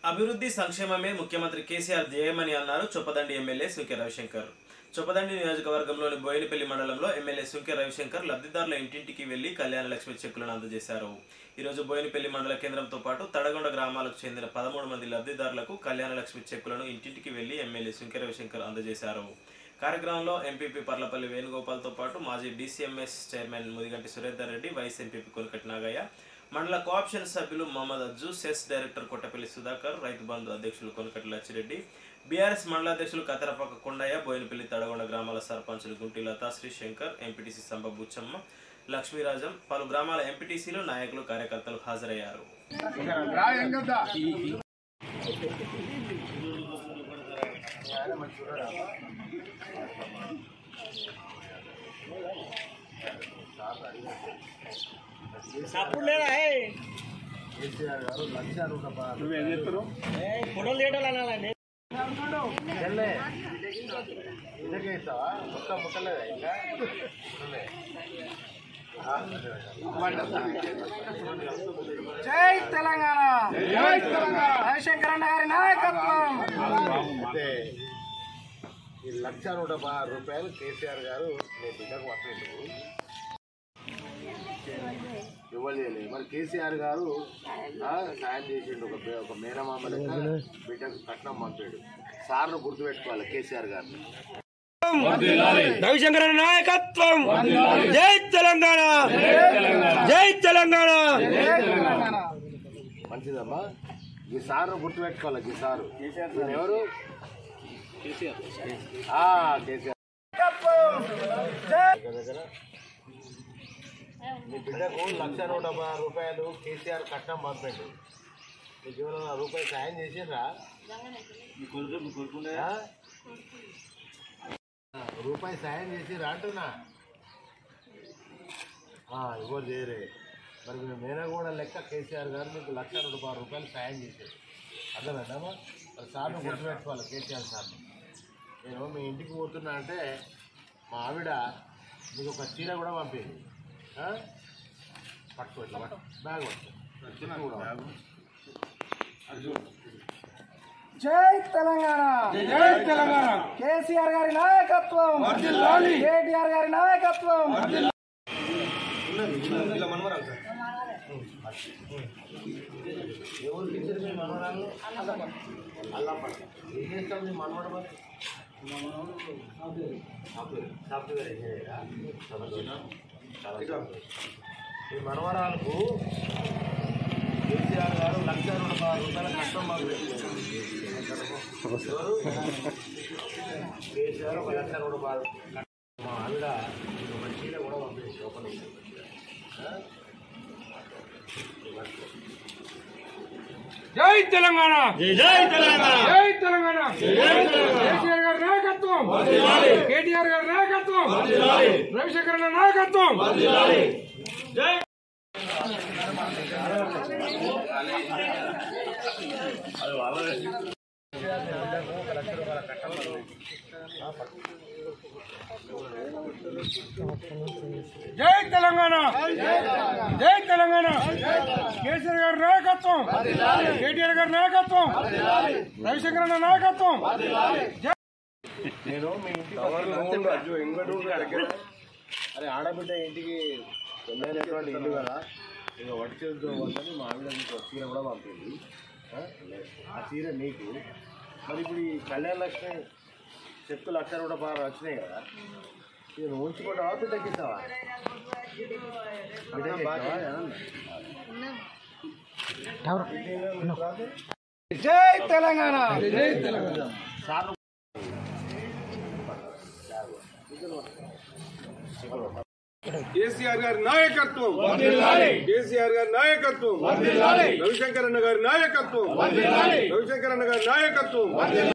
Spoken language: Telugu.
అభివృద్ధి సంక్షేమమే ముఖ్యమంత్రి కేసీఆర్ ధ్యేయమని అన్నారు చొప్పదండి ఎమ్మెల్యే సుంకె రవిశంకర్ చొప్పదండి నియోజకవర్గంలోని బోయినపల్లి మండలంలో ఎమ్మెల్యే సుంకె రవిశంకర్ లబ్ధిదారుల ఇంటింటికి వెళ్లి కళ్యాణ లక్ష్మి చెక్కులను అందజేశారు ఈరోజు బోయినపల్లి మండల కేంద్రంతో పాటు తడగొండ గ్రామాలకు చెందిన పదమూడు మంది లబ్ధిదారులకు కళ్యాణ లక్ష్మి చెక్కులను ఇంటింటికి వెళ్లి ఎమ్మెల్యే సుంకె రవిశంకర్ అందజేశారు కార్యక్రమంలో ఎంపీపీ పర్లపల్లి వేణుగోపాల్తో పాటు మాజీ DCMS chairman Mudiganti Surender Reddy vice MPP Konakati Nagaiah మండల కోఆప్షన్ సభ్యులు మహమ్మద్ అజ్జు సెస్ డైరెక్టర్ కొట్టపల్లి సుధాకర్ రైతు బంధు అధ్యక్షులు కొనకటి లచ్చిరెడ్డి బీఆర్ఎస్ మండల అధ్యక్షులు కతరపక్క కొండయ్య బోయినపల్లి తడగొండ గ్రామాల సర్పంచులు గుంటి లతా శ్రీశంకర్ ఎంపీటీసీ సంబ బుచ్చమ్మ లక్ష్మీరాజం పలు గ్రామాల ఎంపీటీసీలు నాయకులు కార్యకర్తలు హాజరయ్యారు సప్పుడు లేదా ఫోటోలు తీయటం అనాలండి జై తెలంగాణ జై తెలంగాణ రవిశంకర్ అన్న గారి నాయకత్వం అయితే ఈ లక్ష నూట పదహారు రూపాయలు కేసీఆర్ గారు మీ బిడ్డకు పంపిండు ఇవ్వలేదు మరి కేసీఆర్ గారు ఆ, సాయం చేసిండు ఒక పే- ఒక మేనమామ లెక్క బిడ్డకు కట్నం పంపాడు సార్ను గుర్తుపెట్టుకోవాలి కేసీఆర్ గారిని రవిశంకర్ అన్న నాయకత్వం జై తెలంగాణ జై తెలంగాణ మంచిదమ్మా ఈ సార్ను గుర్తుపెట్టుకోవాలి ఈ సారు ఈయన ఎవరు ఆ, కేసీఆర్ దగ్గర దగ్గర మీ బిడ్డకు లక్ష నూట పదహారు రూపాయలు కేసీఆర్ కట్నం పంపాడు మీకు ఏమైనా రూపాయలు సాయం చేసిండ్రా ఆ? రూపాయి సాయం చేసిరా అంటున్నా ఆ, ఎవరు చేయరే మరి మీ మేనగూడ లెక్క కేసీఆర్ గారు మీకు లక్ష నూట పదహారు రూపాయలు సాయం చేశారు అర్థమైందమ్మా మరి సార్ను గుర్తుపెట్టుకోవాలి కేసీఆర్ సార్ను నేను మీ ఇంటికి పోతున్నా అంటే మా ఆవిడ మీకు ఒక చీర కూడా పంపింది ఆ? పట్టుకో ఇట్లా పట్టు బ్యాగ్ పట్టు చిన్న కూడా పట్టు. జై తెలంగాణ జై తెలంగాణ కేసీఆర్ గారి నాయకత్వం కేటీఆర్ గారి నాయకత్వం ఎవరు టీచర్ మీ మనవరాలు అల్లాపట్ల ఏం చేస్తాం మీ మనవడు మరి సాఫ్ట్వేర్ సాఫ్ట్వేర్ ఇంజనీరా సంతోషం. చాలా సంతోషం. మీ మనవరాలకు కేసీఆర్ గారు లక్ష నూట పదహారు రూపాయల కష్టం మాకు పెట్టారు. ఎవరు? కేసీఆర్ ఒక లక్ష నూట పదహారు మా ఆవిడ ఒక చీర కూడా పంపించి ఓపెన్ జై తెలంగాణ జై తెలంగాణ జై తెలంగాణ కేసీఆర్ గారి నాయకత్వం కేటీఆర్ గారి నాయకత్వం రవిశంకర్ అన్న నాయకత్వం జై తెలంగాణ జై తెలంగాణ కేసీఆర్ గారి నాయకత్వం కేటీఆర్ గారి నాయకత్వం రవిశంకర్ అన్న నాయకత్వం నేను మీ ఇంటికి అరే ఆడబిడ్డ ఇంటికి వెళ్ళేటటువంటి ఇల్లు కదా ఇక వట్టి చేతితో వద్దని మా ఆవిడ మీకు ఒక చీర కూడా పంపింది ఆ? ఆ చీర నీకు మరి ఇప్పుడు ఈ కళ్యాణ లక్ష్మి చెక్కు లక్ష కూడా బాగా వచ్చినాయి కదా ఇక నువ్వు ఉంచుకుంటావా బిడ్డకి ఇస్తావా బిడ్డకి ఇస్తావా? జై తెలంగాణ జై తెలంగాణ సార్ కేసీఆర్ గారి నాయకత్వం కేసీఆర్ గారి నాయకత్వం రవిశంకర్ అన్న గారి నాయకత్వం రవిశంకర్ అన్న గారి నాయకత్వం